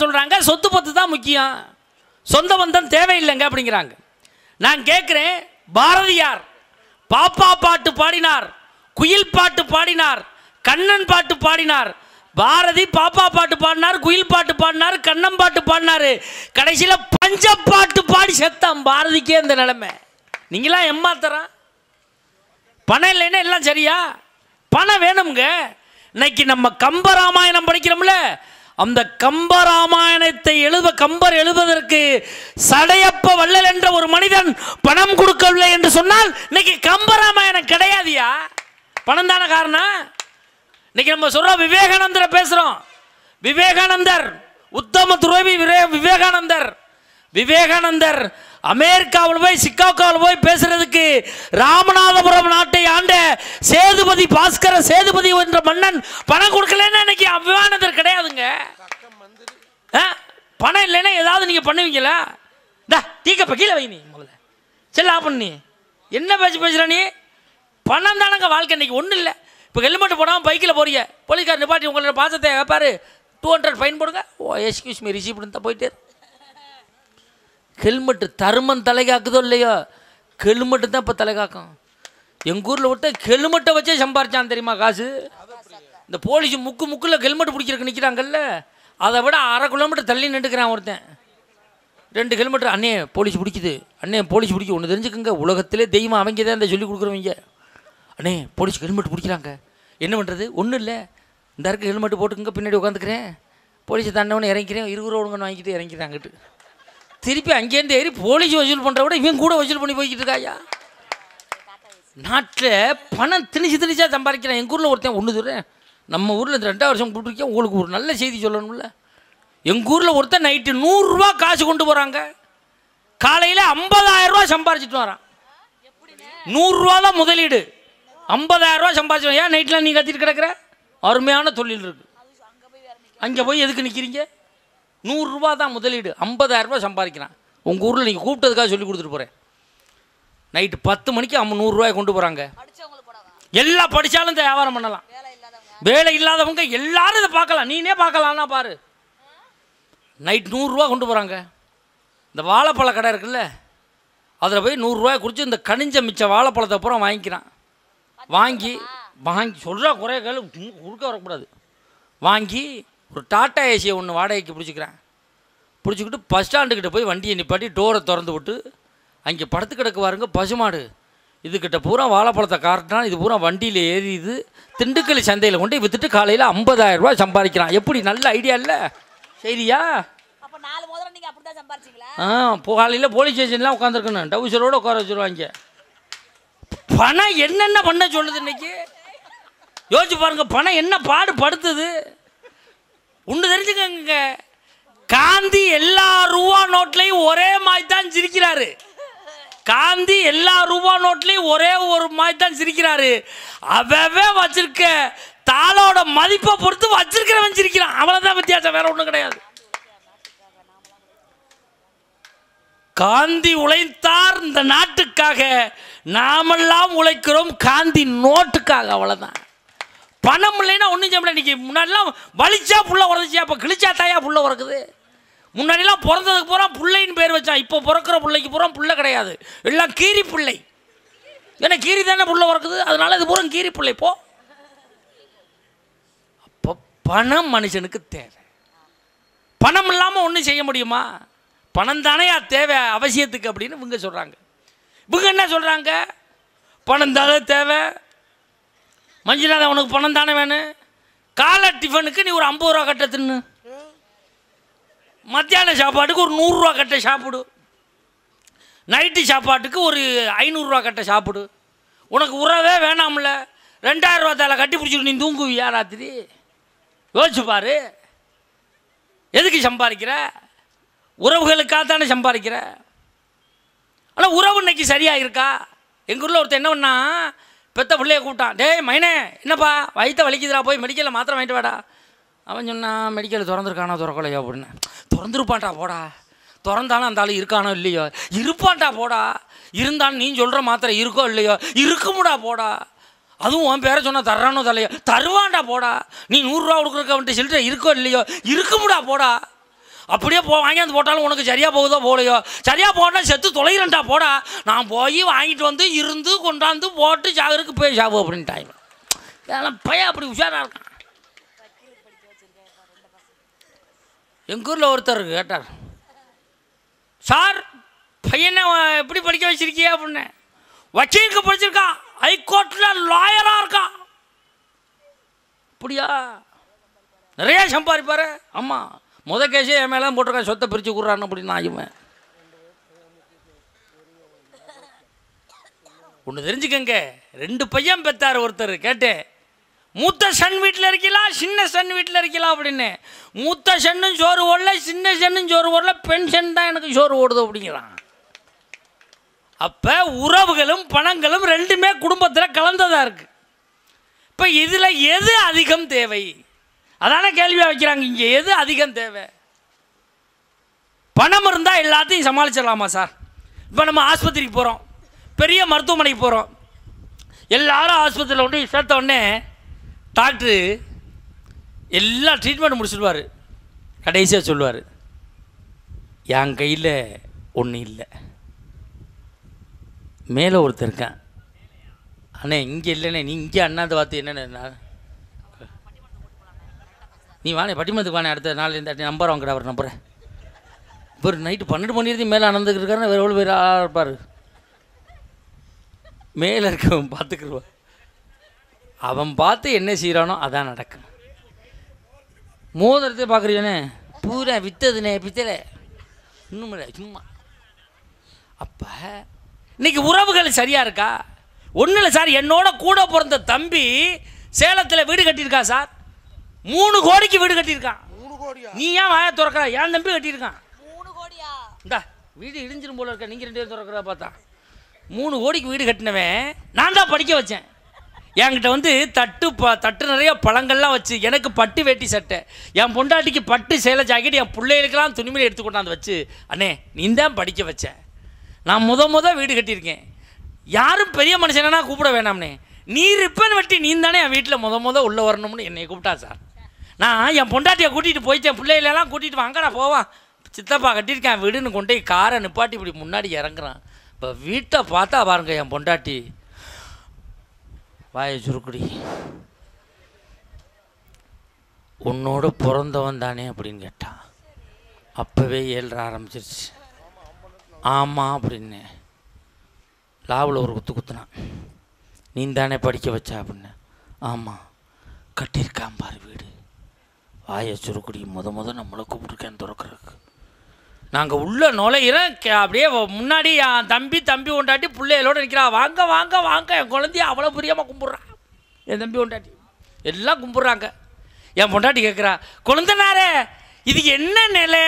சொல்கிறாங்க சொத்து பத்து தான் முக்கியம் சொந்த பந்தம் தேவையில்லைங்க அப்படிங்கிறாங்க நான் கேட்குறேன் பாரதியார் பாப்பா பாட்டு பாடினார் குயில் பாட்டு பாடினார் கண்ணன் பாட்டு பாடினார் பாரதி பாப்பா பாட்டு பாடினார் குயில் பாட்டு பாடினார் கண்ணன் பாட்டு பாடினார் கடைசியில் பஞ்ச பாட்டு பாடி செத்தான் பாரதிக்கே இந்த நிலைமை நீங்களாம் எம்மாத்தரம் பணம் இல்லைன்னா எல்லாம் சரியா பணம் வேணுங்க இன்னைக்கு நம்ம கம்பராமாயணம் படிக்கிறோம்ல அந்த கம்பராமாயணத்தை எழுத கம்பர் எழுதுவதற்கு சடையப்ப வள்ளல் என்ற ஒரு மனிதன் பணம் கொடுக்கவில்லை என்று சொன்னால் இன்னைக்கு கம்பராமாயணம் கிடையாதுயா பணம் தானே காரணம் இன்னைக்கு நம்ம சொல்றோம் விவேகானந்தரை பேசுறோம் விவேகானந்தர் உத்தம துறவி விவே- விவேகானந்தர் விவேகானந்தர் அமெரிக்காவில் போய் சிக்காகோவில் போய் பேசுறதுக்கு ராமநாதபுரம் நாட்டை ஆண்ட சேதுபதி பாஸ்கர சேதுபதி என்ற மன்னன் பணம் கொடுக்கலன்னா இன்னைக்கு விவேகானந்தர் கிடையாதுங்க ஆ? பணம் இல்லைன்னா ஏதாவது நீங்க பண்ணுவீங்களா டா டீக்கப்ப கீழே வை நீ முதல்ல செல்ல ஆஃப் பண்ணி என்ன பேச்சு பேசுற நீ பணம் தானங்க வாழ்க்கை இன்னைக்கு ஒன்றும் இல்லை இப்போ ஹெல்மெட் போடாமல் பைக்கில் போறீங்க போலீஸ்கார் நிப்பாட்டி உங்களோட பாசத்தை கேட்பாரு டூ ஹண்ட்ரட் ஃபைன் போடுங்க ஓ எஸ்கியூஸ் மீ ரிசீவ் தான் போயிட்டு ஹெல்மெட்டு தருமன் தலைகாக்குதோ இல்லையோ ஹெல்மெட்டு தான் இப்போ தலைகாக்கும் எங்கள் ஊரில் விட்டு ஹெல்மெட்டை வச்சே சம்பாரிச்சான் தெரியுமா காசு இந்த போலீஸ் முக்கு முக்கில் ஹெல்மெட் பிடிக்கிறதுக்கு நிற்கிறாங்கல்ல அதை விட அரை கிலோமீட்டர் தள்ளி நின்றுக்கிறான் ஒருத்தன் ரெண்டு கிலோமீட்டர் அண்ணே போலீஸ் பிடிக்குது அண்ணே போலீஸ் பிடிக்கும் ஒன்று தெரிஞ்சுக்கோங்க உலகத்திலே தெய்வம் அவங்க தான் இந்த சொல்லி கொடுக்குறவங்க அண்ணே போலீஸ் ஹெல்மெட் பிடிக்கிறாங்க என்ன பண்ணுறது ஒன்றும் இல்லை இந்த இருக்க ஹெல்மெட் போட்டுக்கங்க பின்னாடி உட்காந்துக்கிறேன் போலீஸை தாண்டவனே இறங்கிக்கிறேன் இருபது ரூபா ஒழுங்கன்னு வாங்கிட்டு இறங்கிறாங்கட்டு திருப்பி அங்கேருந்து ஏறி போலீஸ் வசூல் பண்ணுற விட இவன் கூட வசூல் பண்ணி போய்கிட்டு இருக்காயா நாட்டில் பணம் திணிச்சு திணிச்சா சம்பாதிக்கிறான் எங்கள் ஊரில் ஒருத்தன் ஒன்று சொல்கிறேன் நம்ம ஊரில் இந்த ரெண்டாவது வருஷம் கூப்பிட்டுருக்கேன் உங்களுக்கு ஒரு நல்ல செய்தி சொல்லணும்ல எங்கள் ஊரில் ஒருத்தன் நைட்டு நூறுரூவா காசு கொண்டு போகிறாங்க காலையில் ஐம்பதாயிரம் ரூபா சம்பாரிச்சிட்டு வரான் நூறுரூவா தான் முதலீடு ஐம்பதாயிரம் ரூபா சம்பாரிச்சு ஏன் நைட்டில் நீ கத்திட்டு கிடக்குற அருமையான தொழில் இருக்கு அங்கே போய் எதுக்கு நிற்கிறீங்க நூறுரூவா தான் முதலீடு ஐம்பதாயிரம் ரூபா சம்பாதிக்கிறான் உங்கள் ஊரில் நீங்கள் கூப்பிட்டதுக்காக சொல்லி கொடுத்துட்டு போகிறேன் நைட்டு பத்து மணிக்கு அவன் நூறுரூவாயை கொண்டு போகிறாங்க படிச்சவங்களுக்கு போடவா எல்லாம் படித்தாலும் இந்த வியாபாரம் பண்ணலாம் வேலை இல்லாதவங்க வேலை இல்லாதவங்க எல்லாரும் இதை பார்க்கலாம் நீனே பார்க்கலாம்னா பாரு நைட் நூறுரூவா கொண்டு போகிறாங்க இந்த வாழைப்பழ கடை இருக்குல்ல அதில் போய் நூறுரூவாய் குறித்து இந்த கனிஞ்ச மிச்ச வாழைப்பழத்தை பூரா வாங்கிக்கிறான் வாங்கி வாங்கி சொல்கிறா குறைய கேளு உம், குறுக்க வரக்கூடாது வாங்கி ஒரு டாட்டா ஏசியை ஒன்று வாடகைக்கு பிடிச்சிக்கிறேன் பிடிச்சிக்கிட்டு பஸ் ஸ்டாண்டுக்கிட்ட போய் வண்டியை நிப்பாட்டி டோரை திறந்து விட்டு அங்கே படுத்து கிடக்கு பாருங்க பசுமாடு இதுக்கிட்ட பூரா வாழைப்பழத்தை காட்டினா இது பூரா வண்டியில் ஏறிது திண்டுக்கல் சந்தையில் கொண்டு போய் விற்றுட்டு காலையில் 50000 ரூபாய் சம்பாதிக்கிறான் எப்படி நல்ல ஐடியா இல்லை சரியா அப்ப நாலு முதல்ல நீங்க அப்படிதான் சம்பாரிச்சீங்களா ஆ போ- காலையில் போலீஸ் ஸ்டேஷன்லாம் உட்காந்துருக்கணும் டவுசரோடு உட்கார வச்சுருவாங்க பணம் என்னென்ன பண்ண சொல்லுது இன்னைக்கு யோசிச்சு பாருங்க பணம் என்ன பாடு படுத்துது ஒன்று தெரிஞ்சுக்கங்க காந்தி எல்லா ரூபா நோட்லையும் ஒரே மாதிரி தான் சிரிக்கிறாரு காந்தி எல்லா ரூபா நோட்லையும் ஒரே ஒரு மாதிரி தான் சிரிக்கிறாரு அவவே வச்சிருக்க தாளோட மதிப்பை பொறுத்து வச்சிருக்கிறவன் சிரிக்கிறான் அவ்வளோதான் வித்தியாசம் வேற ஒன்றும் கிடையாது காந்தி உழைத்தார் இந்த நாட்டுக்காக நாமெல்லாம் உழைக்கிறோம் காந்தி நோட்டுக்காக அவ்வளோதான் பணம் இல்லைன்னா ஒன்றும் செய்ய முடியாது இன்னைக்கு முன்னாடிலாம் வலிச்சா புள்ள உறந்துச்சு அப்போ கிழிச்சா தாயா புள்ள உறக்குது முன்னாடிலாம் பிறந்ததுக்கு பூரா புள்ளைன்னு பேர் வச்சான் இப்போ பிறக்கிற பிள்ளைக்கு பூரா புள்ள கிடையாது எல்லாம் கீரி பிள்ளை ஏன்னா கீரி தானே புள்ள உறக்குது அதனால இது பூரா கீரி பிள்ளை போ அப்போ பணம் மனுஷனுக்கு தேவை பணம் இல்லாமல் ஒன்றும் செய்ய முடியுமா பணம் தானே தேவை அவசியத்துக்கு அப்படின்னு இவங்க சொல்கிறாங்க இவங்க என்ன சொல்கிறாங்க பணம் தானே தேவை மஞ்சுநாதன் உனக்கு பணம் தானே வேணும் காலை டிஃபனுக்கு நீ ஒரு ஐம்பது ரூபா கட்ட தின்னு மத்தியான சாப்பாட்டுக்கு ஒரு நூறுரூவா கட்ட சாப்பிடு நைட்டு சாப்பாட்டுக்கு ஒரு ஐநூறுரூவா கட்ட சாப்பிடு உனக்கு உறவே வேணாம்ல ரெண்டாயிரம் ரூபா தலை கட்டி பிடிச்சிட்டு நீ தூங்குவியா ராத்திரி யோசிச்சு பாரு எதுக்கு சம்பாதிக்கிற உறவுகளுக்காக தானே சம்பாதிக்கிற ஆனால் உறவு இன்னைக்கு சரியாக இருக்கா எங்கள் ஊரில் ஒருத்தன் என்ன பண்ணா பெத்த பிள்ளைய கூப்பிட்டான் டேய் மைனே என்னப்பா வயிற்ற வலிக்குதுடா போய் மெடிக்கலில் மாத்திரை வாங்கிட்டு வாடா அவன் சொன்னான் மெடிக்கல் திறந்துருக்கானோ திறக்கலையோ அப்படின்னு திறந்துருப்பான்டா போடா திறந்தாலும் அந்த ஆள் இருக்கானோ இல்லையோ இருப்பான்டா போடா இருந்தாலும் நீ சொல்கிற மாத்திரை இருக்கோ இல்லையோ இருக்குமுடா போடா அதுவும் உன் பேரை சொன்னா தர்றானோ தலையோ தருவான்டா போடா நீ நூறுரூவா கொடுக்குறக்க வந்துட்டு சில்லற இருக்கோ இல்லையோ இருக்குமுடா போடா அப்படியே போ வாங்கியாந்து போட்டாலும் உனக்கு சரியாக போகுதோ போகலையோ சரியாக போனா செத்து தொலைகிறேன்டா போடா நான் போய் வாங்கிட்டு வந்து இருந்து கொண்டாந்து போட்டு சாகருக்கு போய் சாவு அப்படின்ட்டாங்க ஏன்னா பையன் அப்படி உஷாராக இருக்கான் எங்கள் ஊரில் ஒருத்தர் கேட்டார் சார் பையனை அஹ், எப்படி படிக்க வச்சிருக்கிய அப்படின்னு வக்கீலுக்கு படிச்சிருக்கான் ஹைகோர்ட்டில் லாயராக இருக்கான் அப்படியா நிறையா சம்பாதிப்பாரு ஆமாம் முத கேஸே என் மேலே போட்டிருக்கான் சொத்தை பிரித்து கொடுறான்னு அப்படின்னு ஆகுமே ஒன்று தெரிஞ்சுக்கங்க ரெண்டு பையன் பெத்தார் ஒருத்தர் கேட்டேன் மூத்த சன் வீட்டில் இருக்கலாம் சின்ன சன் வீட்டில் இருக்கலாம் அப்படின்னு மூத்த சன்னும் சோறு ஓடல சின்ன சன்னும் சோறு ஓடல பென்ஷன் தான் எனக்கு சோறு ஓடுது அப்படிங்கிறான் அப்போ உறவுகளும் பணங்களும் ரெண்டுமே குடும்பத்தில் கலந்ததாக இருக்குது இப்போ இதில் எது அதிகம் தேவை அதான கேள்வியாக வைக்கிறாங்க இங்கே எது அதிகம் தேவை பணம் இருந்தால் எல்லாத்தையும் சமாளிச்சிடலாமா சார் இப்போ நம்ம ஆஸ்பத்திரிக்கு போகிறோம் பெரிய மருத்துவமனைக்கு போகிறோம் எல்லாரும் ஆஸ்பத்திரியில் கொண்டு போய் சேர்த்த உடனே டாக்டரு எல்லா ட்ரீட்மெண்ட் முடிச்சிடுவார் கடைசியாக சொல்லுவார் என் கையில் ஒன்றும் இல்லை மேலே ஒருத்தர் இருக்கான் அண்ணே இங்கே இல்லைண்ணே நீ இங்கே அண்ணாந்து பார்த்து என்னண்ணே நீ வானே பட்டிமத்துக்கு வானே அடுத்த நாள் இந்த நம்பர் வாங்கடா அவர் நம்பரை இவர் நைட்டு பன்னெண்டு மணி வரைக்கும் மேலே அனந்துக்கு இருக்காருன்னா வேறு எவ்வளோ பேர் ஆளாக இருப்பார் மேலே இருக்கவன் பார்த்துக்கிடுவான் அவன் பார்த்து என்ன செய்கிறானோ அதான் நடக்கும் மோதிரத்தை பார்க்குறீங்கண்ணே பூரா வித்ததுண்ணே பித்தலை இன்னும் இல்லை சும்மா அப்போ இன்னைக்கு உறவுகள் சரியா இருக்கா ஒன்றும் இல்லை சார் என்னோட கூட பிறந்த தம்பி சேலத்தில் வீடு கட்டியிருக்கா சார் மூணு கோடிக்கு வீடு கட்டியிருக்கான் மூணு கோடியா நீ ஏன் வாய திறக்கிற என் தம்பி கட்டியிருக்கான் மூணு கோடியா இந்தா வீடு இடிஞ்சிரும் போல இருக்க நீங்கள் ரெண்டு பேரும் திறக்கிறத பார்த்தா மூணு கோடிக்கு வீடு கட்டினவன் நான் தான் படிக்க வச்சேன் என்கிட்ட வந்து தட்டு ப தட்டு நிறைய பழங்கள்லாம் வச்சு எனக்கு பட்டு வேட்டி சட்டை என் பொண்டாட்டிக்கு பட்டு சேலை ஜாக்கெட் என் பிள்ளைகளுக்கெல்லாம் துணிமணி எடுத்து கொண்டாந்து வச்சு அண்ணே நீ தான் படிக்க வச்ச நான் முத முத வீடு கட்டியிருக்கேன் யாரும் பெரிய மனுஷனா கூப்பிட வேணாம்னே நீ ரிப்பன் வெட்டி நீ தானே என் வீட்டில் முத முத உள்ளே வரணும்னு என்னை கூப்பிட்டா சார் நான் என் பொண்டாட்டியை கூட்டிகிட்டு போயிட்டேன் பிள்ளைகளெல்லாம் கூட்டிகிட்டு வாங்கடா போவான் சித்தப்பா கட்டியிருக்கேன் வீடுன்னு கொண்டு போய் காரை நிப்பாட்டி இப்படி முன்னாடி இறங்குறான் இப்போ வீட்டை பார்த்தா பாருங்க என் பொண்டாட்டி வாயை சுருக்குடி உன்னோட பிறந்தவன் தானே அப்படின்னு கேட்டான் அப்போவே ஏழ்ற ஆரம்பிச்சிருச்சு ஆமாம் அப்படின்னு லாவில் ஒரு குத்து குத்துனான் நீ தானே படிக்க வச்ச அப்படின்னு ஆமாம் கட்டியிருக்கான் பாரு வீடு வாயை சுருக்குடி முத முத நம்மளை கூப்பிட்டுருக்கேன் திறக்கிறதுக்கு நாங்கள் உள்ள நுழையிறோம் கே- அப்படியே வ- முன்னாடி என் தம்பி தம்பி கொண்டாட்டி பிள்ளைகளோட நிற்கிறா வாங்க வாங்க வாங்க என் குழந்தைய அவ்வளோ பிரியமாக கும்பிட்றான் என் தம்பி கொண்டாட்டி எல்லாம் கும்பிட்றாங்க என் பொண்டாட்டி கேட்குறா குழந்தனாரே இது என்ன நிலை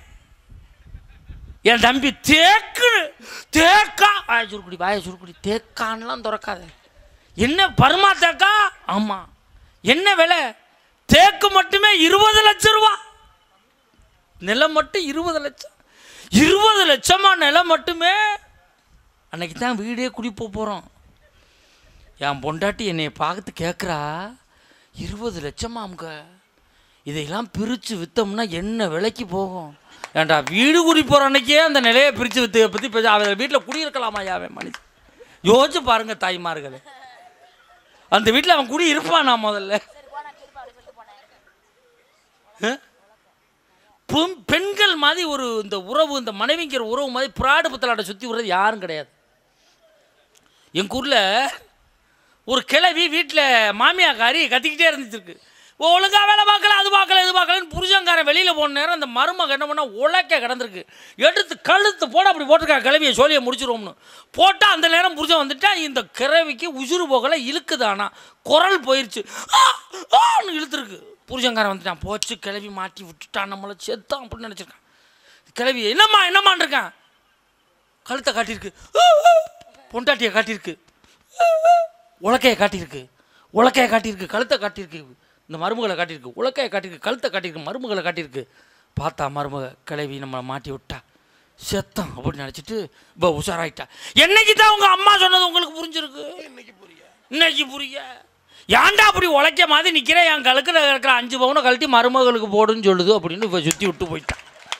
என் தம்பி தேக்கு தேக்கா வாய சுருக்குடி வாய சுருக்குடி தேக்கான்லாம் திறக்காத என்ன பருமா தேக்கா ஆமாம் என்ன விலை தேக்கு மட்டுமே இருபது லட்சம் ரூபா நிலம் மட்டும் இருபது லட்சம் இருபது லட்சமா நிலம் மட்டுமே அன்னைக்கு தான் வீடே குடி போகிறோம் என் பொண்டாட்டி என்னை பார்த்து கேட்குறா இருபது லட்சமா அமுக இதையெல்லாம் பிரித்து விற்றோம்னா என்ன விலைக்கு போகும் ஏன்டா வீடு குடி போகிற அன்னைக்கே அந்த நிலையை பிரித்து விற்று பற்றி பேச அவன் வீட்டில் குடியிருக்கலாமா யாவன் மனுஷன் யோசிச்சு பாருங்க தாய்மார்களே அந்த வீட்டில் அவன் குடி இருப்பானா முதல்ல சரி போனா கிருப்பா அப்படி சொல்லிட்டு போனேன் ஆ? பெண்- பெண்கள் மாதிரி ஒரு இந்த உறவு இந்த மனைவிங்கிற உறவு மாதிரி பிராடு புத்தலாட்ட சுற்றி விடுறது யாரும் கிடையாது எங்கள் ஊரில் ஒரு கிழவி வீட்டில் மாமியாக்காரி கத்திக்கிட்டே இருந்துச்சிருக்கு ஒழுங்கா வேலை பார்க்கல அது பார்க்கல இது பார்க்கலன்னு புருஷங்காரன் வெளியில் போன நேரம் அந்த மருமக என்ன பண்ணா உலக்க கிடந்திருக்கு எடுத்து கழுத்து போட அப்படி போட்டிருக்கா கிளவியை சோழியை முடிச்சிருவோம்னு போட்டால் அந்த நேரம் புருஷன் வந்துட்டா இந்த கிழவிக்கு உசுறு போகலை இழுக்குது ஆனால் குரல் போயிருச்சு ஆ ஆன்னு இழுத்துருக்கு புருஷங்காரன் வந்துட்டான் போச்சு கிளவி மாட்டி விட்டுட்டான் நம்மளை செத்தான் அப்படின்னு நினச்சிருக்கான் கிளவி என்னம்மா என்னம்மான் இருக்கான் கழுத்தை காட்டியிருக்கு பொண்டாட்டியை காட்டியிருக்கு உலக்கையை காட்டியிருக்கு உலக்கையை காட்டியிருக்கு கழுத்தை காட்டியிருக்கு இந்த மருமகளை காட்டியிருக்கு உலக்கையை காட்டியிருக்கு கழுத்தை காட்டியிருக்கு மருமகளை காட்டியிருக்கு பார்த்தா மருமக கிளவி நம்மளை மாட்டி விட்டா செத்தம் அப்படின்னு நினச்சிட்டு இப்போ உஷாராயிட்டா என்னைக்கு தான் உங்கள் அம்மா சொன்னது உங்களுக்கு புரிஞ்சிருக்கு இன்னைக்கு புரிய இன்னைக்கு புரிய ஏன்டா அப்படி உழைக்க மாதிரி நிற்கிறேன் என் கழுக்கில் இருக்கிற அஞ்சு பவுனை கழட்டி மருமகளுக்கு போடுன்னு சொல்லுது அப்படின்னு இப்போ சுற்றி விட்டு போயிட்டான்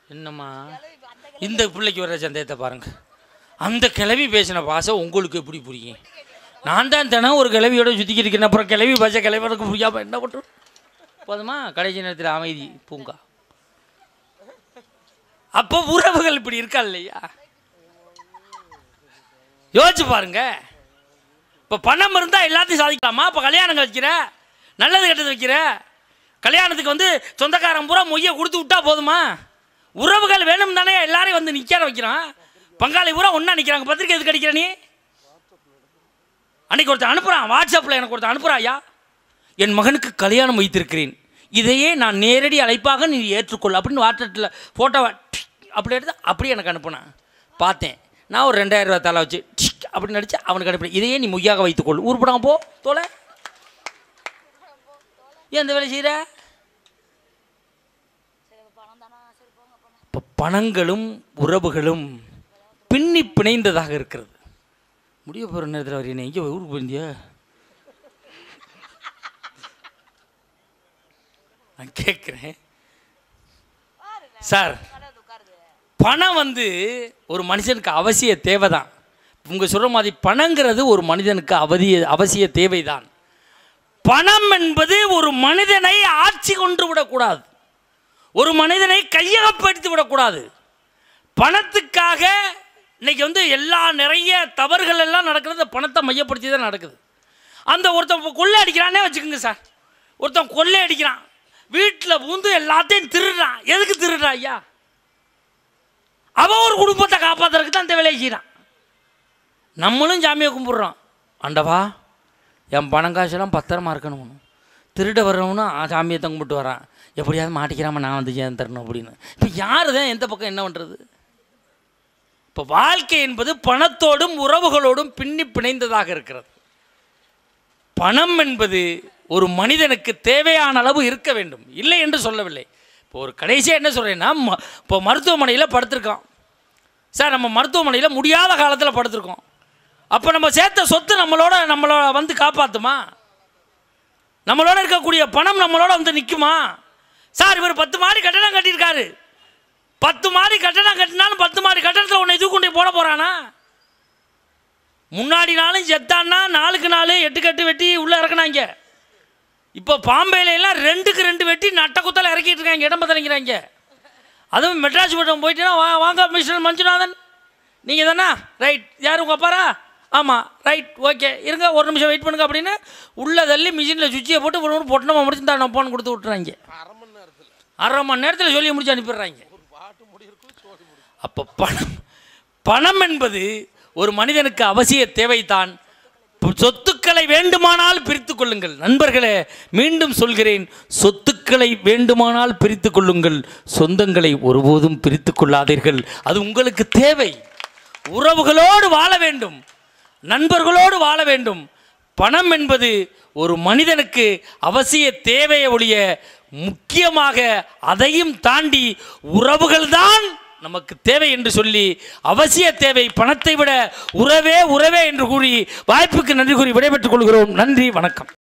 என்னம்மா இந்த பிள்ளைக்கு வர சந்தேகத்தை பாருங்க அந்த கிளவி பேசின பாசை உங்களுக்கு எப்படி புரியும் நான் தான் தினம் ஒரு கிளவியோட சுற்றிக்கிட்டு இருக்கேன் அப்புறம் கிளவி பாசை கிளவியோட புரியாமல் என்ன பண்ணுறோம் போதுமா கடைசி நேரத்தில் அமைதி பூங்கா அப்போ உறவுகள் இப்படி இருக்கா இல்லையா யோசிச்சு பாருங்க இப்போ பணம் இருந்தால் எல்லாத்தையும் சாதிக்கலாமா இப்போ கல்யாணங்கள் வைக்கிற நல்லது கெட்டது வைக்கிற கல்யாணத்துக்கு வந்து சொந்தக்காரன் பூரா மொய்யை கொடுத்து விட்டா போதுமா உறவுகள் வேணும் தானே எல்லாரையும் வந்து நிற்கார வைக்கிறான் பங்காளி பூரா ஒன்றா நிற்கிறாங்க பத்திரிக்கை எதுக்கு அடிக்கிற நீ அன்னைக்கு ஒருத்தன் அனுப்புகிறான் வாட்ஸ்அப்பில் எனக்கு ஒருத்தன் அனுப்புகிறான் ஐயா என் மகனுக்கு கல்யாணம் வைத்திருக்கிறேன் இதையே நான் நேரடி அழைப்பாக நீ ஏற்றுக்கொள் அப்படின்னு வாட்ஸ்அப்பில் ஃபோட்டோவை அப்படி எடுத்து அப்படியே எனக்கு அனுப்புனேன் பார்த்தேன் நான் ஒரு ரெண்டாயிரம் ரூபா தலை வச்சு டிக் அப்படின்னு நடிச்சு அவனுக்கு அனுப்பினேன் இதையே நீ மொய்யாக வைத்துக்கொள் உருப்படாம போ தோலை ஏன் இந்த வேலை செய்கிற இப்போ பணங்களும் உறவுகளும் பின்னி பிணைந்ததாக இருக்கிறது முடிய போகிற நேரத்தில் அவர் என்ன எங்கே ஊருக்கு போயிருந்தியா நான் கேட்குறேன் சார் பணம் வந்து ஒரு மனுஷனுக்கு அவசிய தேவைதான் உங்கள் சொல்கிற மாதிரி பணங்கிறது ஒரு மனிதனுக்கு அவதிய அவசிய தேவைதான் பணம் என்பது ஒரு மனிதனை ஆட்சி கொண்டு விடக்கூடாது ஒரு மனிதனை கையகப்படுத்தி விடக்கூடாது பணத்துக்காக இன்னைக்கு வந்து எல்லா நிறைய தவறுகள் எல்லாம் நடக்கிறது பணத்தை மையப்படுத்தி தான் நடக்குது அந்த ஒருத்தன் இப்போ கொள்ளை அடிக்கிறானே வச்சுக்கோங்க சார் ஒருத்தன் கொள்ளை அடிக்கிறான் வீட்டில் பூந்து எல்லாத்தையும் திருடுறான் எதுக்கு திருடுறான் ஐயா அவன் ஒரு குடும்பத்தை காப்பாற்றுறதுக்கு தான் அந்த வேலையை செய்கிறான் நம்மளும் சாமியை கும்பிட்றோம் ஆண்டவா என் பணம் காசெல்லாம் பத்திரமா இருக்கணும் திருட வர்றவனும் ஆ, சாமியை தான் கும்பிட்டு வரான் எப்படியாவது மாட்டிக்கிறாம நான் வந்து ஏன் தரணும் அப்படின்னு இப்போ யார் தான் எந்த பக்கம் என்ன பண்ணுறது இப்போ வாழ்க்கை என்பது பணத்தோடும் உறவுகளோடும் பின்னி பிணைந்ததாக இருக்கிறது பணம் என்பது ஒரு மனிதனுக்கு தேவையான அளவு இருக்க வேண்டும் இல்லை என்று சொல்லவில்லை இப்போ ஒரு கடைசியாக என்ன சொல்கிறேன்னா ம- இப்போ மருத்துவமனையில் படுத்திருக்கோம் சார் நம்ம மருத்துவமனையில் முடியாத காலத்தில் படுத்திருக்கோம் அப்போ நம்ம சேர்த்த சொத்து நம்மளோட நம்மளோட வந்து காப்பாற்றுமா நம்மளோட இருக்கக்கூடிய பணம் நம்மளோட வந்து நிற்குமா சார் இவர் பத்து மாடி கட்டணம் கட்டியிருக்காரு பத்து மாடி கட்டணம் கட்டினாலும் பத்து மாடி கட்டணத்தில் உன்னை இது கொண்டு போய் போட போகிறானா முன்னாடி நாளும் செத்தான்னா நாளுக்கு நாலு எட்டு கட்டு வெட்டி உள்ளே இறக்குனாங்க இப்போ பாம்பேல எல்லாம் ரெண்டுக்கு ரெண்டு வெட்டி நட்ட குத்தல இறக்கிட்டு இருக்காங்க இடம் பத்தலைங்கிறாங்க அதுவும் மெட்ராஸ் பட்டம் போயிட்டீங்கன்னா வா வாங்க மிஸ்டர் மஞ்சுநாதன் நீங்கள் தானே ரைட் யார் உங்கள் அப்பாரா ஆமாம் ரைட் ஓகே இருங்க ஒரு நிமிஷம் வெயிட் பண்ணுங்க அப்படின்னு உள்ளே தள்ளி மிஷினில் சுவிட்சியை போட்டு ஒரு பொட்டணமாக முடிச்சு தான் நான் போன் கொடுத்து விட்டுறாங்க அரை மணி நேரத்தில் சொல்லி முடிச்சு அனுப்பிடுறாங்க அப்போ பணம் பணம் என்பது ஒரு மனிதனுக்கு அவசிய தேவைதான் ப- சொத்துக்களை வேண்டுமானால் பிரித்து கொள்ளுங்கள் நண்பர்களே மீண்டும் சொல்கிறேன் சொத்துக்களை வேண்டுமானால் பிரித்து கொள்ளுங்கள் சொந்தங்களை ஒருபோதும் பிரித்து கொள்ளாதீர்கள் அது உங்களுக்கு தேவை உறவுகளோடு வாழ வேண்டும் நண்பர்களோடு வாழ வேண்டும் பணம் என்பது ஒரு மனிதனுக்கு அவசிய தேவையை ஒழிய முக்கியமாக அதையும் தாண்டி உறவுகள்தான் நமக்கு தேவை என்று சொல்லி அவசிய தேவை பணத்தை விட உறவே உறவே என்று கூறி வாய்ப்புக்கு நன்றி கூறி விடைபெற்றுக் கொள்கிறோம் நன்றி வணக்கம்